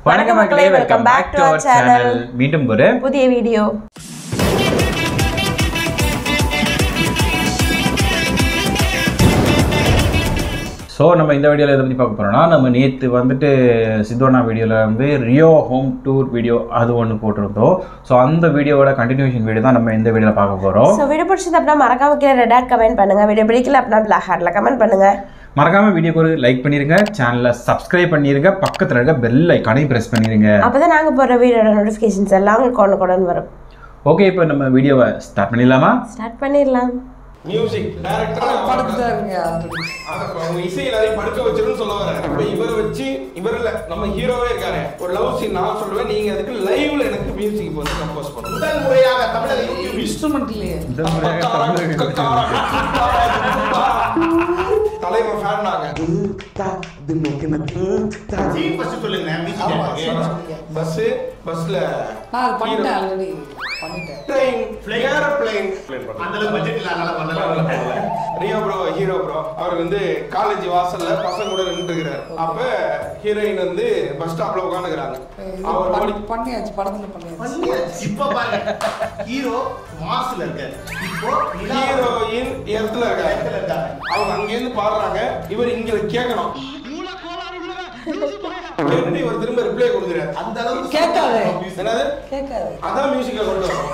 வணக்கம் மக்களே welcome back to our channel மீண்டும் ஒரு புதிய வீடியோ ஸோ நம்ம இந்த வீடியோவில் எதை பற்றி பார்க்க போகிறோம்னா நம்ம நேற்று வந்துட்டு சித்தோனா வீடியோவில் வந்து ரியோ ஹோம் டூர் வீடியோ அது ஒன்று போட்டிருந்தோம் ஸோ அந்த வீடியோவோட கண்டினியூஷன் வீடியோ தான் நம்ம இந்த வீடியோவில் பார்க்க போகிறோம் ஸோ வீடியோ பிடிச்சது அப்படின்னா மறக்காம கீழே ரெட் ஹார்ட் கமெண்ட் பண்ணுங்க வீடியோ பிடிக்கல அப்படின்னா பிளாக் ஹார்ட்ல கமெண்ட் பண்ணுங்க மறக்காமல் வீடியோக்கு ஒரு லைக் பண்ணிடுங்க சேனலை சப்ஸ்கிரைப் பண்ணிடுங்க பக்கத்தில் இருக்க பெல் ஐக்கானையும் ப்ரெஸ் பண்ணிடுங்க அப்பதான் நாங்க போடுற வீடியோட நோட்டிஃபிகேஷன்ஸ் எல்லாம் உங்களுக்கு கொண்டு கொண்டு வரும் ஓகே இப்போ நம்ம வீடியோவை ஸ்டார்ட் பண்ணிடலாமா ஸ்டார்ட் பண்ணிடலாம் மியூசிக் டைரக்டர் படுத்துட்டா இருங்க அவங்க இசை எல்லாரையும் படுக்க வச்சிருன்னு சொல்ல வரேன் இப்ப இவரை வச்சு இவர் இல்ல நம்ம ஹீரோவே இருக்காரு ஒரு லவ் சீன் நான் சொல்லுவேன் நீங்க அதுக்கு லைவ்ல எனக்கு மியூசிக் வந்து கம்போஸ் பண்ணணும் முதல் முறையாக தமிழக யூடியூப் இன்ஸ்ட்ருமெண்ட் இல்லையே இந்த முறையாக தமிழ் தலைவர் ஃபேன் நாங்க பஸ் பஸ்ல நான் அது பண்ணிட்டேன் ஆல்ரெடி பண்ணிட்டேன் ட்ரெயின் ஏரோப்ளேன் ரியோ ப்ரோ ஹீரோ ப்ரோ அவர் வந்து காலேஜ் வாசல்ல பசங்க கூட நின்று இருக்கிறாரு அப்ப ஹீரோயின் வந்து பஸ் ஸ்டாப்ல உட்காந்துக்கிறாங்க அவர் ஓடி பண்ணி- பண்ணியாச்சு படத்துல பண்ணியாச்சு இப்ப பாருங்க ஹீரோ மாஸ்ல இருக்காரு இப்போ ஹீரோயின் இடத்துல இருக்காங்க இருக்காங்க அவங்க அங்கேருந்து பாடுறாங்க இவர் இங்க கேட்கணும் கேட்டுட்டு இவர் திரும்ப ரிப்ளை கொடுக்குறாரு அந்த அளவுக்கு கேட்காது என்னது கேட்காது அதான் மியூசிக்ல கொண்டு வரோம்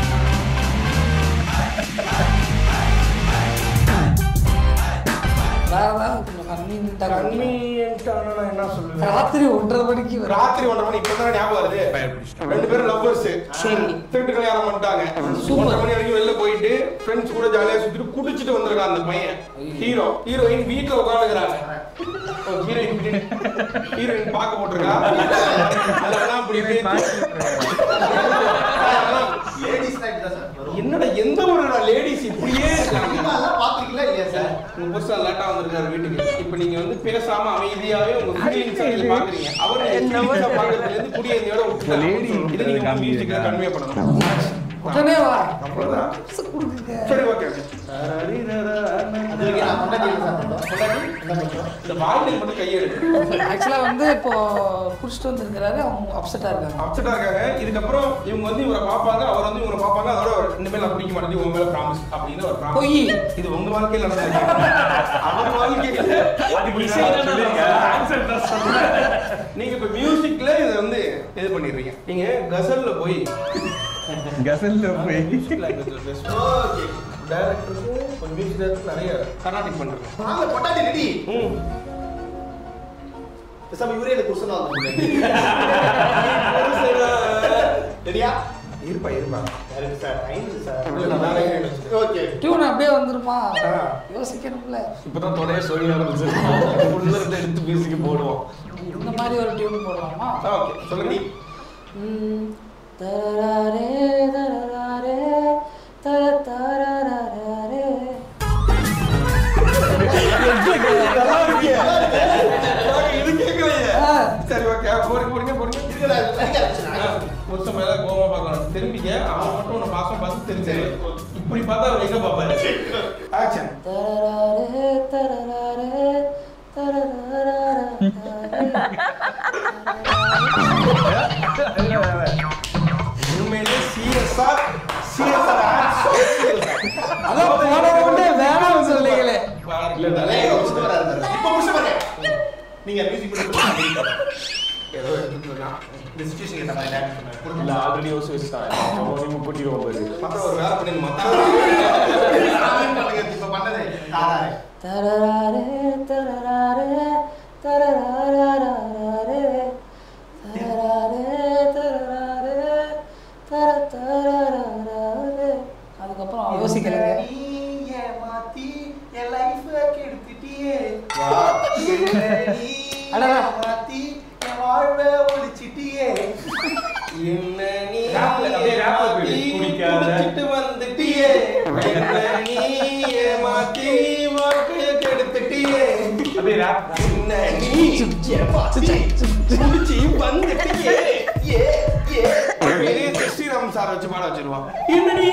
வேற ஏதாவது கன்வீனியன்ட்டா கன்வீனியன்ட்டான என்ன சொல்லுவேன் ராத்திரி ஒன்றரை மணிக்கு வரும் ராத்திரி ஒன்றரை மணி இப்பதான் ஞாபகம் வருது ரெண்டு பேரும் லவ்வர்ஸ் சரி. திருட்டு கல்யாணம் பண்ணிட்டாங்க ஒன்றரை மணி வரைக்கும் வெளில போயிட்டு ஃப்ரெண்ட்ஸ் கூட ஜாலியா சுத்திட்டு குடிச்சிட்டு வந்திருக்கான் அந்த பையன் ஹீரோ ஹீரோயின் வீட்டுல உட்காந்துக்கிறாங்க ஹீரோயின் ஹீரோயின் பார்க்க போட்டிருக்கா அதெல்லாம் இப்படி பேசி லேடிஸ் நைட் தான் சார் வரும் என்னடா எந்த ஒரு லேடிஸ் இப்படியே இருக்காங்க சினிமாலாம் பாத்துருக்கீங்களா இல்லையா சார் உங்க புருஷன் லேட்டா வந்திருக்காரு வீட்டுக்கு இப்ப நீங்க வந்து பேசாம அமைதியாவே உங்க ஃபீலிங்ஸ் நீங்க பாக்குறீங்க அவர் ஃபீலிங்ஸா பாக்குறதுல இருந்து குடியேறியோட விட்டுட்டாரு இது நீங்க உங்க மியூசிக்ல கன்வே பண்ணணும் உடனே வா அவ்வளவுதான் கொடுக்குங்க சரி ஓகே அது வரைக்கும் நான் பொண்டாட்டி இல்லை சார் பண்ணோம். பொண்டாட்டி என்ன பண்றோம் இந்த வாயில் மட்டும் கையெடு ஆக்சுவலா வந்து இப்போ குடிச்சிட்டு வந்திருக்கிறாரு அவங்க அப்செட்டா இருக்காங்க அப்செட்டா இருக்காங்க இதுக்கப்புறம் இவங்க வந்து இவரை பார்ப்பாங்க அவர் வந்து இவரை பார்ப்பாங்க அதோட இனிமேல் நான் பிடிக்க மாட்டேன் உங்க மேல ப்ராமிஸ் அப்படின்னு ஒரு ப்ராமிஸ் பொய் இது உங்க வாழ்க்கையில நடந்தது அவர் வாழ்க்கையில நீங்க இப்ப மியூசிக்ல இதை வந்து இது பண்ணிடுறீங்க நீங்க கசல்ல போய் கசல்ல போய் ஓகே டைரக்டருக்கு ஒரு மியூசிக் டைரக்டர் நிறைய கர்நாடிக் பண்றாங்க நாங்க பொண்டாட்டி ரெடி ம் பேசாம இவரே எனக்கு புருஷனா வந்து ரெடியா இருப்பா இருப்பா இருக்கு சார் ஐந்து சார் இல்ல, நான் வேற எங்கேயும் வச்சிருக்கேன். ஓகே டியூன் அப்படியே வந்துருமா ஆ. யோசிக்கணும்ல இப்பதான் தொடைய சொல்லி ஆரம்பிச்சு உள்ள இருந்து எடுத்து மியூசிக் போடுவோம் இந்த மாதிரி ஒரு டியூன் போடலாமா ஓகே சொல்லுங்க நீ ம். தரரரே, தரரரே, தர தரரரரே. இது கேட்கலையே ஆ. சரி ஓகே போடுங்க போடுங்க போடுங்க இருக்கடா அடிக்க ஆரம்பிச்சிடுறேன். புருஷன் மேல கோவமா பார்க்கணும் திரும்பிக்க அவன் மட்டும் உன்னை பாசம் பார்த்து தெரிஞ்சு இப்படி பார்த்தா அவர் எங்க பாப்பாரு ஆக்ஷன் தரரரே, தரரரே, தரரரரரே. உண்மையிலே சிஎஸ்ஆர் சிஎஸ்ஆர் அதான் போன round-ஏ வேணாம்னு சொன்னீங்களே. நிறைய வச்சுட்டு வராரு சார். இப்போ புருஷன் பாருங்க. நீங்க மியூசிக் பண்ணி ஏதோ எடுத்துட்டு இருக்கான் இந்த சிச்சுவேஷன் ஏத்த மாதிரி டான்ஸ் பண்ணுங்க கொடுங்க. ஆல்ரெடி யோசிச்சு வச்சுட்டாங்க கூட்டிடுவோம் பாரு மத்த ஒரு வேலை பண்ணி மத்த பண்ணுங்க, இப்ப பண்ணது தாராரு. தரரரே, தரரரே, தரரரரரே. தரரரே, தரரரே, தர தரரரரே. அதுக்கப்புறம் யோசிக்கலைங்க நீ ஏமாத்தி என் life அ கெடுத்துட்டியே. நீ அடடா. ஏமாத்தி என் வாழ்வை ஒழிச்சிட்டியே. என்ன நீ Rap-ல, அப்படியே rap-ல போயிடு. ஏமாத்தி குடிக்காத. குடிச்சிட்டு வந்துட்டியே என்ன நீ ஏமாத்தி வாழ்க்கைய கெடுத்துட்டியே அப்படியே rap. என்ன நீ ஏமாத்தி குடிச்சி வந்துட்டியே ஏ, ஏ. பெரிய ஸ்ரீராம் சார் வச்சு பாட வச்சிருவான் என்ன நீ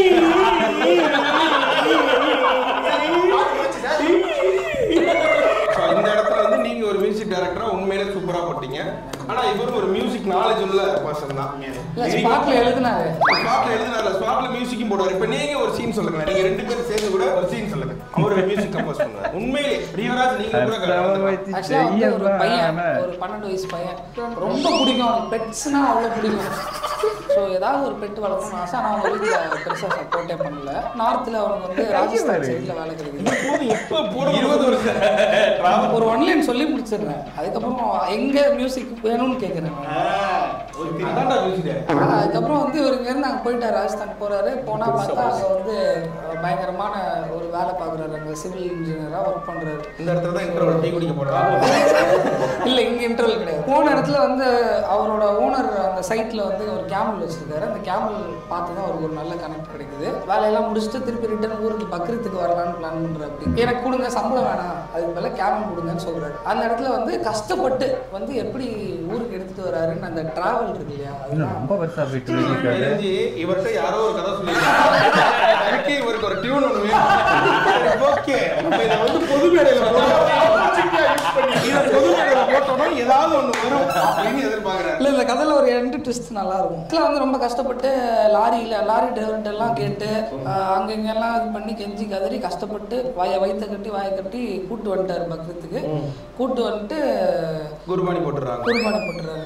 பாட்டு முடிச்சுட்டா? So, இந்த இடத்துல வந்து நீங்க ஒரு மியூசிக் டைரக்டரா உண்மையிலே சூப்பரா போட்டீங்க ஆனா இவரும் ஒரு மியூசிக் நாலேஜ் உள்ள பர்சன் தான் இல்ல ஸ்பாட்ல எழுதினாரு ஸ்பாட்ல எழுதினார்ல ஸ்பாட்ல மியூசிக்கும் போடுவார் இப்ப நீங்க ஒரு சீன் சொல்லுங்க நீங்க ரெண்டு பேரும் சேர்ந்து கூட ஒரு சீன் சொல்லுங்க அவர் மியூசிக் கம்போஸ் பண்ணுவார் உண்மையிலே ரியராஜ் நீங்க கூட கலந்துக்கலாம். ஆக்சுவலா வந்து ஒரு பையன் ஒரு பன்னெண்டு வயசு பையன் ரொம்ப பிடிக்கும் அவனுக்கு பெட்ஸ்னா அவ்வளோ பிடிக்கும் ஸோ ஏதாவது ஒரு பெட் வளர்க்கணும்னு ஆசை ஆனால் அவங்க வீட்டில் பெருசாக சப்போர்ட்டே பண்ணல நார்த்தில் அவனுக்கு வந்து ராஜஸ்தான் சைடில் வேலை கிடைக்குது போதும், எப்ப போட இருபது வருஷம் ஒரு ஒன்லைன் சொல்லி முடிச்சிடுறேன் அதுக்கப்புறம் எங்கே மியூசிக் வேணும்னு கேட்குறேன் அதான்டா மியூசிக் அதுக்கப்புறம் வந்து இவர் இங்கேருந்து அங்கே போயிட்டார் ராஜஸ்தான் போகிறாரு போனால் பார்த்தா அங்கே வந்து பயங்கரமான ஒரு வேலை பார்க்குறாரு அங்கே சிவில் இன்ஜினியராக ஒர்க் பண்ணுறாரு இந்த இடத்துல தான் இன்டர்வல் டீ குடிக்க போறாங்க இல்ல இங்க இன்டர்வல் கிடையாது போன இடத்துல வந்து அவரோட ஓனர் அந்த சைட்ல வந்து ஒரு கேமல் வச்சிருக்காரு அந்த கேமல் பார்த்து தான் அவருக்கு ஒரு நல்ல கனெக்ட் கிடைக்குது வேலையெல்லாம் முடிச்சுட்டு திருப்பி ரிட்டர்ன் ஊருக்கு பக்ரீத்துக்கு வரலாம்னு பிளான் பண்றாரு எனக்கு கொடுங்க சம்பளம் வேணாம் அதுக்கு மேல கேமல் கொடுங்கன்னு சொல்றாரு அந்த இடத்துல வந்து கஷ்டப்பட்டு வந்து எப்படி ஊருக்கு எடுத்துட்டு வராருன்னு அந்த டிராவல் இருக்கு இல்லையா அதுதான் ரொம்ப பெருசா போயிட்டு எனக்கு தெரிஞ்சு இவர்கிட்ட யாரோ ஒரு கதை சொல்லியிருக்காங்க அதுக்கே இவருக்கு ஒரு டியூன் ஒன்று வேணும் ஓகே நம்ம இதை வந்து பொது மேடையில் இதை பொது மேடையில் போட்டோம்னா ஏதாவது ஒன்று வரும் அப்படின்னு எதிர்பார்க்குறாரு இல்ல இந்த கதையில ஒரு எண்டு ட்விஸ்ட் நல்லா இருக்கும் இதுல வந்து ரொம்ப கஷ்டப்பட்டு லாரியில லாரி டிரைவர்கிட்ட எல்லாம் கேட்டு ஆஹ், அங்க இங்க எல்லாம் இது பண்ணி கெஞ்சி கதறி கஷ்டப்பட்டு வாய வயிற்ற கட்டி வாயை கட்டி கூட்டு வந்துட்டாரு பக்ரத்துக்கு கூட்டு வந்துட்டு குருபானி போட்டுறாங்க குருபானி போட்டுறாரு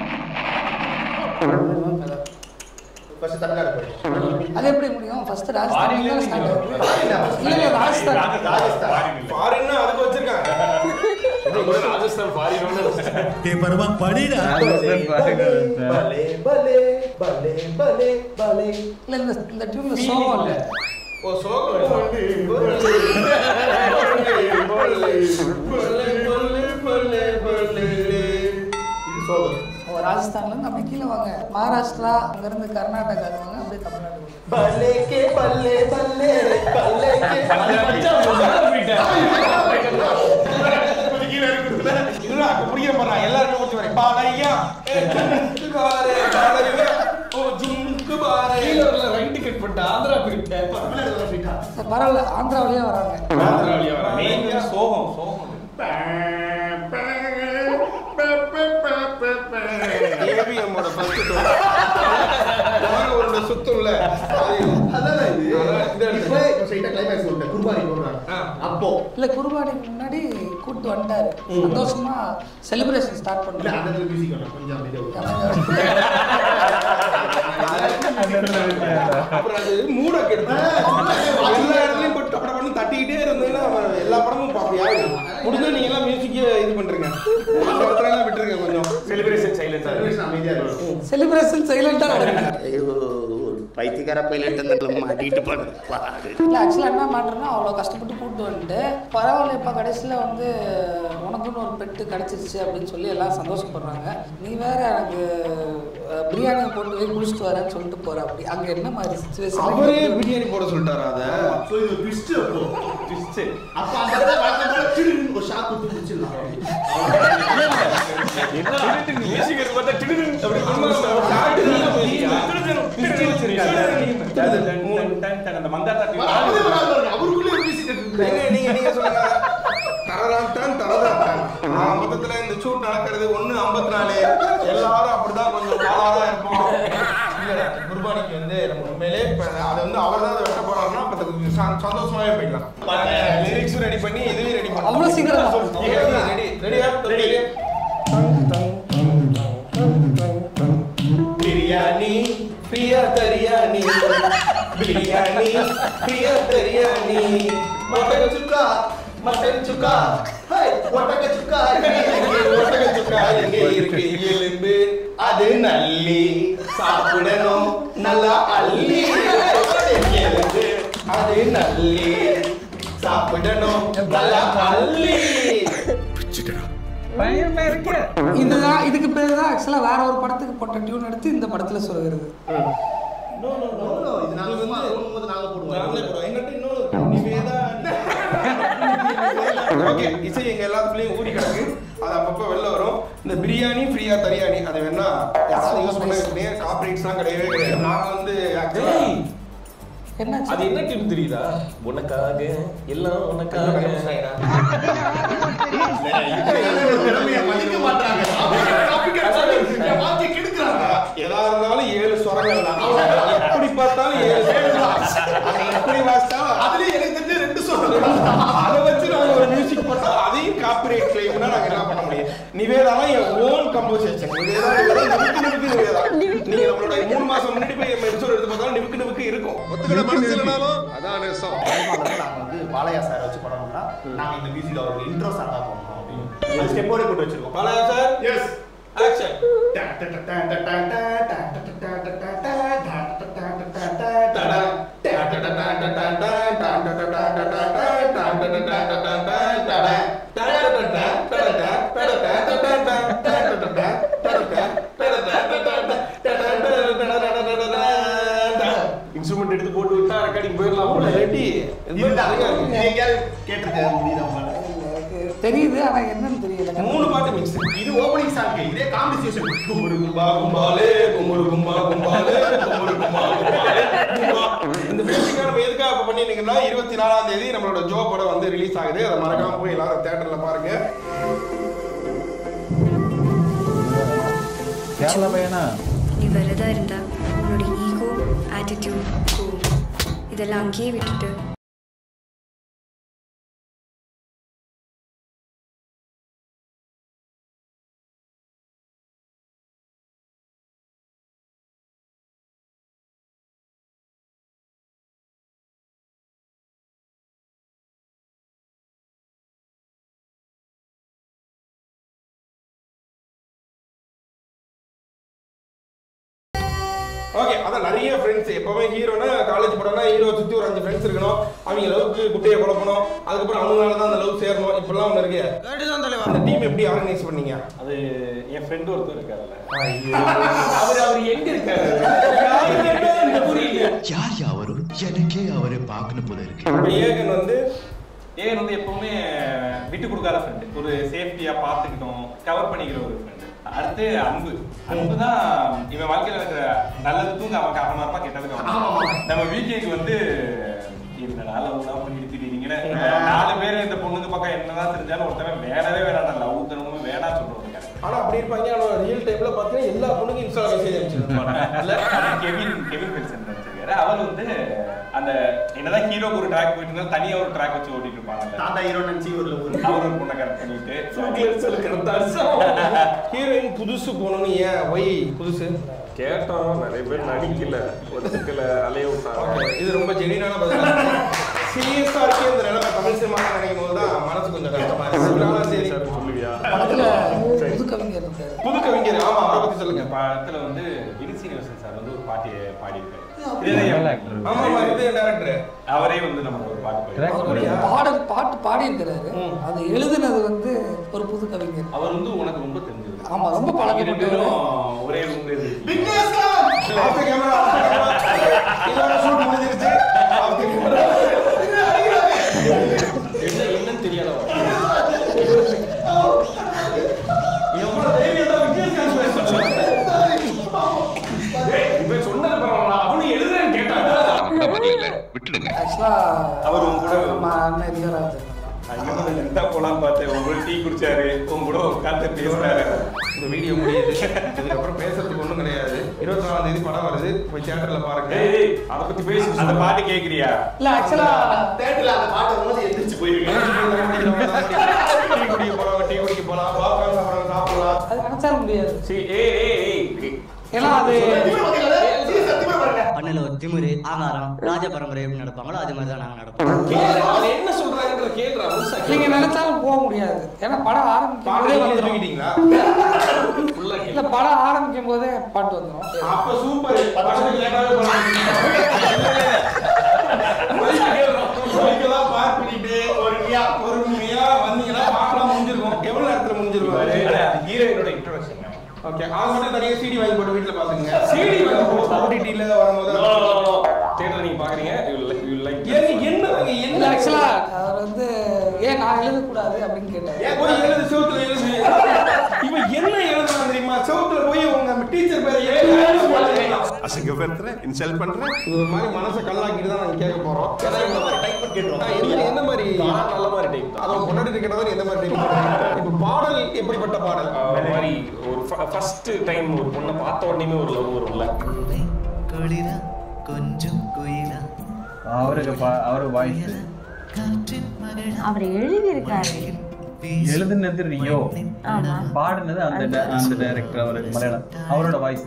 ஃபர்ஸ்ட் தமிழ்நாடு போயிடும் அது எப்படி முடியும் ஃபர்ஸ்ட் ராஜஸ்தான் ஸ்டார்ட் ஆகுது இல்ல இல்ல ராஜஸ்தான் ராஜஸ்தான் ஃபாரின்னா அதுக்கு வச்சிருக்காங்க பலே பலே பலே பலே பலே இல்ல இந்த இந்த டியூன்ல சோகம் இல்ல ஓ சோகம் வந்து இது சோகம் ஓ, ராஜஸ்தான்ல இருந்து அப்படியே கீழே வாங்க மகாராஷ்டிரா அங்க இருந்து கர்நாடகா வாங்க அப்படியே தமிழ்நாடு வாங்க. பல்லே கே பல்லே பல்லே பல்லே இதுடா, புரியுற பாருடா, எல்லாருமே ஊத்தி வரேன். பாலையா, ஏ, ஜும்முக்கு பாரு, பாலையா, ஓ, ஜும்முக்கு பாரு. சரி, பரவாயில்ல ஆந்திரா வழியா வராங்க மெயினா சோகம், சோகம். ABM ஓட first tone. உலக உருண்டை சுத்தும்ல, அது அதான் இது அதான் இது இப்போ ஸ்ட்ரைட்டா கிளைமேக்ஸ் சொல்லிட்டேன் குர்பானி போடுறாங்க ஆ. அப்போ இல்ல குருபானிக்கு முன்னாடி கூட்டு வந்துட்டாரு சந்தோஷமா செலிப்ரேஷன் ஸ்டார்ட் இல்ல பண்ணலாம் அந்த இடத்துல மியூசிக் வேணும் கொஞ்சம் அமைதியா விடு. அப்புறம் அது மூட கெடுத்து எல்லா இடத்துலயும் போட்டு டப்பட பண்ணி தட்டிக்கிட்டே இருந்தீங்கன்னா அவன் எல்லா படமும் பாப்பியா முடிஞ்சா நீங்க எல்லாம் மியூசிக்கே இது பண்றீங்க அந்த இடத்துல எல்லாம் விட்டுருங்க கொஞ்சம் செலிப்ரேஷன் சைலண்டா Celebration அமைதியா இருக்கும் செலிப்ரேஷன் சைலண்டா நடக்குது ஐயோ ஒரு பைத்தியக்கார பைலட் அந்த மாட்டிட்டு போனது பாரு இல்ல ஆக்சுவலா என்ன மாட்டேன்னா அவ்வளோ கஷ்டப்பட்டு கூட்டு வந்துட்டு பரவாயில்ல இப்போ கடைசியில வந்து உனக்குன்னு ஒரு பெட்டு கிடைச்சிருச்சு அப்படின்னு சொல்லி எல்லாம் சந்தோஷப்படுறாங்க நீ வேற எனக்கு அஹ், பிரியாணி போட்டு போய் குளிச்சுட்டு வரேன்னு சொல்லிட்டு போற அப்படி அங்க என்ன மாதிரி அவரே சுச்சுவேஷன் பிரியாணி போட சொல்லிட்டாரா அத So, இது ஒரு twist அப்போ. அப்ப அந்த இடத்துல வழக்கம் போல திடீர்னு ஒரு shock கொடுத்து முடிச்சிடலாம். வராதே வராது பாருங்க. அவருக்குள்ளே ஒரு music இருக்கு. நீங்க நீங்க நீங்க சொல்லுங்க தரதான் தரதான் நான் மொத்தத்துல இந்த ஷூட் நடக்கிறது ஒண்ணு ஐம்பத்தி நாலு எல்லாரும் அப்படிதான் கொஞ்சம் காலாரா இருப்போம் இல்ல குர்பானிக்கு வந்து நம்ம உண்மையிலே இப்ப அதை வந்து அவர் தான் அதை வெட்ட போறாருன்னா அப்ப அது கொஞ்சம் சந்~ சந்தோஷமாவே போயிடலாம் லிரிக்ஸும் ரெடி பண்ணி இதுவும் ரெடி பண்ணி அவ்வளவு சீக்கிரம் ரெடி ரெடியா ரெடி பிரியாணி பிரியா தரியாணி பிரியாணி பிரியா தரியாணி mutton chukka mutton chukka hey ஒட்டக சுக்கா ஒட்டக சுக்கா எங்கே இருக்கு எலும்பு அது நல்லி சாப்பிடணும் நல்லா அள்ளி எலும்பு அது நல்லி சாப்பிடணும் நல்லா அள்ளி பயமா இருக்கு இதுதான் இதுக்கு பேர் தான் ஆக்சுவலா வேற ஒரு படத்துக்கு போட்ட டியூன் எடுத்து இந்த படத்துல சொல்லுகிறது நோ நோ நோ நோ இது நாங்க சும்மா போடும்போது நாங்க நாங்களே போடுவோம் போடுவோம். எங்கிட்ட இன்னொரு நிவேதா ஓகே இசை எங்க எல்லாத்துலயும் ஊறி கிடக்கு அது அப்பப்போ வெளில வரும் இந்த பிரியாணி ஃப்ரீயா தரியாணி அது வேணா யாராவது யூஸ் பண்ண நேர் காப்பரேட்ஸ்லாம் கிடையவே கிடையாது நாங்க வந்து ஆக்சுவலா என்னாச்சு அது என்ன டியூன் தெரியுதா உனக்காக எல்லாம் உனக்காக திறமையை மதிக்க மாட்டாங்க வாழ்க்கை கெடுக்கிறாங்க எதா இருந்தாலும் ஏழு ஸ்வரங்கள் தான் எப்படி பார்த்தாலும் ஏழு ஸ்வரங்கள் தான். அதை எப்படி வாசிச்சாலும் அதுலயே எனக்கு தெரிஞ்ச ரெண்டு சொல்றாங்க அதை வச்சு நாங்க ஒரு மியூசிக் போட்டா அதையும் காப்பிரைட் கிளைம்னா நாங்க என்ன பண்ண முடியும் நிவேதாலாம் என் ஓன் கம்போசிஷன் நிவேதா நிவேதா நிவுக்கு நிவுக்கு நிவேதா நீங்க நம்மளோட மூணு மாசம் முன்னாடி போய் எபிசோட் எடுத்து பார்த்தாலும் நிவுக்கு நிவுக்கு இருக்கும் ஒத்துக்கிட மனசு இல்லைனாலும் அதான் நேசம் நாங்க வந்து பாலையா சார் வச்சு பண்ணோம்னா நாங்க இந்த மியூசிக் அவரோட இன்ட்ரோ சாங்கா போடணும் அப்படின்னு ஸ்டெப்போட போட்டு வச்சிருக்கோம் Balayya sir yes action instrument எடுத்து போட்டு விட்டா ரெக்கார்டிங் போயிடலாம் ரெடி கேட்டிருக்கேன் முடியுதா உங்களால? எனக்கு தெரியுது ஆனா என்னன்னு தெரியல மூணு பாட்டு மிக்ஸ் இது ஓப்பனிங் சாங் இதே காமெடி ஸ்டேஷன் கும்புரு கும்பா கும்பாலே கும்புரு கும்பா கும்பாலே கும்புரு கும்பா கும்பாலே கும்பா. இந்த பேசிக்கா நம்ம எதுக்காக இப்ப பண்ணிருக்கோம்னா இருபத்தி நாலாம் தேதி நம்மளோட ஜோ படம் வந்து ரிலீஸ் ஆகுது அதை மறக்காம போய் எல்லாரும் தியேட்டர்ல பாருங்க கேரளா பையனா நீ வரதா இருந்தா உன்னோட ஈகோ ஆட்டிடியூட் கோவம் இதெல்லாம் அங்கேயே விட்டுட்டு ஓகே அதான் நிறைய ஃப்ரெண்ட்ஸ் எப்பவுமே ஹீரோனா காலேஜ் படம்னா ஹீரோ சுத்தி ஒரு அஞ்சு ஃப்ரெண்ட்ஸ் இருக்கணும் அவங்க லவ்க்கு குட்டையை குழப்பணும் அதுக்கப்புறம் அவங்களால தான் அந்த லவ் சேரணும் இப்படிலாம் ஒன்று இருக்கு அந்த டீம் எப்படி ஆர்கனைஸ் பண்ணீங்க அது என் ஃப்ரெண்ட் ஒருத்தர் இருக்காருல்ல அவர் அவர் எங்க இருக்காரு புரியல யார் அவரு எனக்கே அவரை பார்க்கணும் போல இருக்கு ஏகன் வந்து ஏன் வந்து எப்பவுமே விட்டு கொடுக்காத ஃப்ரெண்டு ஒரு சேஃப்டியா பார்த்துக்கிட்டோம் கவர் பண்ணிக்கிற ஒரு ஃப்ரெண்டு அடுத்து அன்பு அன்பு தான் இவன் வாழ்க்கையில இருக்கிற நல்லதுக்கும் அவன் காரணமா இருப்பான் கெட்டதுக்கு அவன் காரணமா. நம்ம வீக்கேக்கு வந்து என்னடா லவ் தான் பண்ணி எடுத்துட்டீங்கன்னு நாலு பேர் இந்த பொண்ணுங்க பக்கம் என்னதான் தெரிஞ்சாலும் ஒருத்தவன் வேணவே வேணாம் லவ் தரணும் வேணாம் சொல்றோம் ஆனா அப்படி இருப்பாங்க ஆனா ரியல் டைம்ல பாத்தீங்கன்னா எல்லா பொண்ணுக்கும் இன்ஸ்டா மெசேஜ் அனுப்பிச்சிருப்பாங்க கெவின் கெவின் பெல்சன் நடிச்சிருக்காரு அவர் வந்து அந்த என்னதான் ஹீரோக்கு ஒரு ட்ராக் போயிட்டு இருந்தாலும் தனியா ஒரு ட்ராக் வச்சு ஓட்டிட்டு இருப்பாங்கல்ல தாத்தா ஹீரோ நினைச்சு ஒரு ஒரு அவர் ஒரு பொண்ணை கரெக்ட் பண்ணிட்டு ஹீரோயின் புதுசு போகணும்னு ஏன் ஒய் புதுசு கேட்டோம் நிறைய பேர் நடிக்கல ஒத்துக்கல அலைய விட்டாங்க இது ரொம்ப ஜெனியூனான பதில் சீரியஸா இருக்கே இந்த நிலைமை தமிழ் சினிமா நினைக்கும் போது தான் மனசு கொஞ்சம் கஷ்டமா இருக்கு இதனால சரி சொல்லுவியா படத்துல புது கவிஞர் இருக்காரு புது கவிஞர் ஆமா அவரை பத்தி சொல்லுங்க படத்துல வந்து வினித் சீனிவாசன் சார் வந்து ஒரு பாட்டியை பாடியிருக்காரு ஆமா ஆமா இது டேரக்டர் அவரே வந்து நமக்கு ஒரு பாட்டு பாடி அவர் ஒரு பாடல் பாட்டு பாடியிருக்கிறாரு அது எழுதுனது வந்து ஒரு புது கவிஞர் அவர் வந்து உனக்கு ரொம்ப தெரிஞ்சது ஆமா ரொம்ப நீங்க ரெண்டு பழக்கப்பட்டவர் பேரும் ஒரே ரூம்ல இருக்கீங்க ஆஃப் கேமரா இதோட ஷூட் முடிஞ்சிருச்சு ஆஃப் கேமரா என்ன என்னன்னு தெரியாத எவ்வளவு தைரியம் தான் விஜயகாந்த் பேசுறாங்க இப்ப சொன்னது பரவாயில்ல அவனு எழுதுறேன்னு கேட்டாங்க ஆக்சுவலா அவர் உங்க கூட நம்ம அண்ணன் ரிகராஜ் அங்க வந்து லென்த்தா போலாம் பார்த்தேன் உங்க கூட டீ குடிச்சாரு உங்க கூட உட்காந்து பேசுறாரு இந்த வீடியோ முடியுது இதுக்கப்புறம் பேசுறதுக்கு ஒண்ணும் கிடையாது இருபத்தி நாலாம் தேதி படம் வருது போய் தியேட்டர்ல பாருங்க ஏய் ஏய், அத பத்தி பேசி அந்த பாட்டு கேக்குறியா இல்ல ஆக்சுவலா தேட்டர்ல அந்த பாட்டு வரும்போது எந்திரிச்சு போயிருக்கேன் டீ குடிக்க போலாம் டீ குடிக்க போலாம் பாப்கார்ன் சாப்பிடலாம் சாப்பிடலாம் அது நினைச்சாலும் முடியாது சரி ஏய் ஏய் ஏய் ஏன்னா அது பண்ணல ஒரு திமிரு ஆங்காரம் ராஜ பரம்பரை எப்படி நடப்பாங்களோ அது மாதிரி தான் நாங்க நடப்போம் அவன் என்ன சொல்றாங்கன்ற கேளுடா முழுசா நீங்க நினைச்சாலும் போக முடியாது ஏன்னா படம் ஆரம்பிக்கும் போதே பாட்டு வந்துடும் தூக்கிட்டீங்களா இல்ல படம் ஆரம்பிக்கும் போதே பாட்டு வந்துடும் அப்ப சூப்பர் படத்துக்கு லேட்டாவே பைக்கெல்லாம் பார்க் பண்ணிட்டு பொறுமையா பொறுமையா வந்தீங்கன்னா பார்க்கலாம் முடிஞ்சிருக்கும் எவ்வளவு நேரத்துல முடிஞ்சிருக்கும் ஹீரோயினோட இன்ட்ரோடக்ஷன் ஓகே அது மட்டும் தனியாக சிடி வாங்கி போட்டு வீட்டுல பாத்துங்க சிடி வாங்கி ஓடிடில வரும்போது தேட்டர் நீங்க பாக்குறீங்க யூ லைக் யூ லைக் ஏங்க என்ன வாங்க இல்ல என்ன ஆக்சுவலா அவர் வந்து ஏன் நான் எழுதக்கூடாது அப்படின்னு கேட்டாரு போய் எழுது செவுத்துல எழுது இவன் என்ன எழுதுறான் தெரியுமா செவுத்துல போய் உங்க டீச்சர் பேரை எழுதி அசிங்கப்படுத்துற இன்சல்ட் பண்ற இது ஒரு மாதிரி மனசை கல்லாக்கிட்டு தான் நாங்க கேட்க போறோம் ஏன்னா இந்த மாதிரி type கேட்டுருவோம். ஆ, எந்த- எந்த மாதிரி நல்ல மாதிரி டைப் அதை முன்னாடி இருக்கிறவர் எந்த மாதிரி டைப் இப்போ பாடல் எப்படிப்பட்ட பாடல் அந்த மாதிரி ஒரு ஃபர்ஸ்ட் டைம் ஒரு பொண்ணை பார்த்த உடனே ஒரு லவ் வரும்ல கொஞ்சம் குயிலா அவருக்கு பா- அவரு வாய்ஸ் அவர் எழுதியிருக்காரு எழுதுனது ரியோ ஆமா பாடுனது அந்த ட- அந்த டைரக்டர் அவருக்கு மலையாளம் அவரோட வாய்ஸ்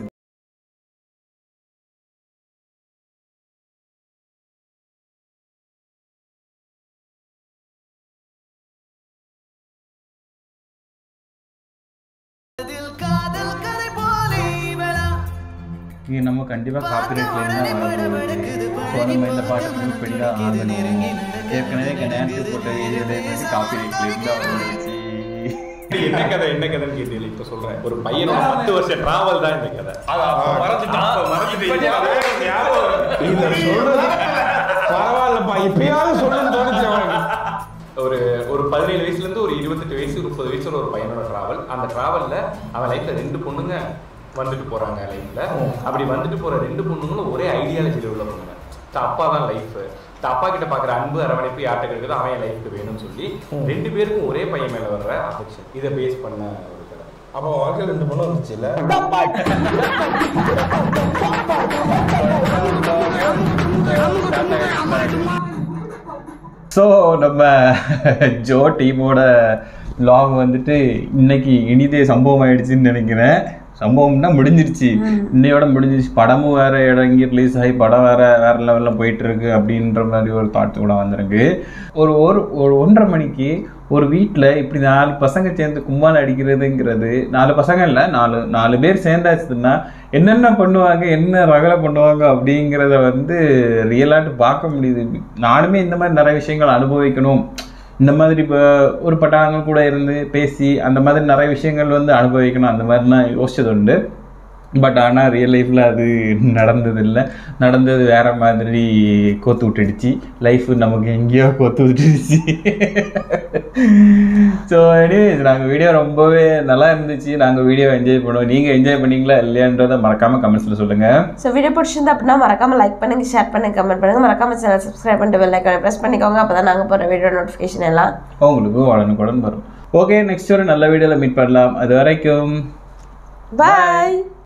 இது நம்ம கண்டிப்பாக காப்பிரைட் கிளைம் தான் வரப்போகுது ஸோ நம்ம இந்த பாட்டு யூஸ் பண்ணி தான் ஆகணும் ஏற்கனவே டான்ஸ் போட்ட வீடியோவில் காப்பிரைட் கிளைம் தான் வந்துச்சு என்ன கதை என்ன கதைன்னு கேட்டீங்க இப்ப சொல்றேன் ஒரு பையனோட பத்து வருஷம் டிராவல் தான் இந்த கதை மறந்துட்டான் மறந்துட்டு ஞாபகம் இதை சொல்றது பரவாயில்லப்பா இப்பயாவது சொல்லுன்னு தோணுச்சு அவனுக்கு ஒரு ஒரு பதினேழு வயசுல இருந்து ஒரு இருபத்தெட்டு வயசு முப்பது வயசுல ஒரு பையனோட டிராவல் அந்த டிராவல்ல அவன் லைஃப்ல ரெண்டு பொண்ணுங்க வந்துட்டு போறாங்க லைஃப்ல அப்படி வந்துட்டு போற ரெண்டு பொண்ணுங்களும் ஒரே ஐடியாலஜில உள்ள பொண்ணுங்க தான் அப்பா தான் லைஃப் அப்பா கிட்ட பாக்குற அன்பு அரவணைப்பு யார்கிட்ட கிடைக்குதோ அவன் லைஃப்க்கு வேணும்னு சொல்லி ரெண்டு பேருக்கும் ஒரே பையன் மேல வர்ற அஃபெக்ஷன் இதை பேஸ் பண்ண ஒரு கதை அப்போ வாழ்க்கையில் ரெண்டு பொண்ணு வந்துச்சு இல்ல ஸோ நம்ம ஜோ டீமோட லாக் வந்துட்டு இன்னைக்கு இனிதே சம்பவம் ஆயிடுச்சுன்னு நினைக்கிறேன் சம்பவம்னா முடிஞ்சிருச்சு இன்னையோட முடிஞ்சிருச்சு படமும் வேற இறங்கி ரிலீஸ் ஆகி படம் வேற வேற லெவலில் போயிட்டு இருக்கு அப்படின்ற மாதிரி ஒரு தாட் கூட வந்திருக்கு ஒரு ஒரு ஒரு ஒன்றரை மணிக்கு ஒரு வீட்டில் இப்படி நாலு பசங்க சேர்ந்து கும்மால் அடிக்கிறதுங்கிறது நாலு பசங்க இல்லை நாலு நாலு பேர் சேர்ந்தாச்சுன்னா என்னென்ன பண்ணுவாங்க என்ன ரகலை பண்ணுவாங்க அப்படிங்கிறத வந்து ரியலாட்டு பார்க்க முடியுது நானுமே இந்த மாதிரி நிறைய விஷயங்கள் அனுபவிக்கணும் இந்த மாதிரி இப்போ ஒரு பட்டாங்க கூட இருந்து பேசி அந்த மாதிரி நிறைய விஷயங்கள் வந்து அனுபவிக்கணும் அந்த மாதிரி நான் யோசிச்சது உண்டு பட் ஆனால் ரியல் லைஃப்பில் அது நடந்தது இல்லை நடந்தது வேற மாதிரி கோத்து விட்டுடுச்சு லைஃப் நமக்கு எங்கேயோ கோத்து விட்டுடுச்சு ஸோ எனிவேஸ் நாங்கள் வீடியோ ரொம்பவே நல்லா இருந்துச்சு நாங்கள் வீடியோ என்ஜாய் பண்ணுவோம் நீங்கள் என்ஜாய் பண்ணீங்களா இல்லையான்றதை மறக்காமல் கமெண்ட்ஸில் சொல்லுங்கள் ஸோ வீடியோ பிடிச்சிருந்தா அப்படின்னா மறக்காம லைக் பண்ணுங்க ஷேர் பண்ணுங்க கமெண்ட் பண்ணுங்க மறக்காம சேனல் சப்ஸ்கிரைப் பண்ணிட்டு பெல் ஐக்கானை ப்ரெஸ் பண்ணிக்கோங்க அப்போ தான் நாங்கள் போகிற வீடியோ நோட்டிஃபிகேஷன் எல்லாம் உங்களுக்கு உடனுக்குடன் வரும் ஓகே நெக்ஸ்ட் ஒரு நல்ல வீடியோவில் மீட் பண்ணலாம் அது வரைக்கும் பாய்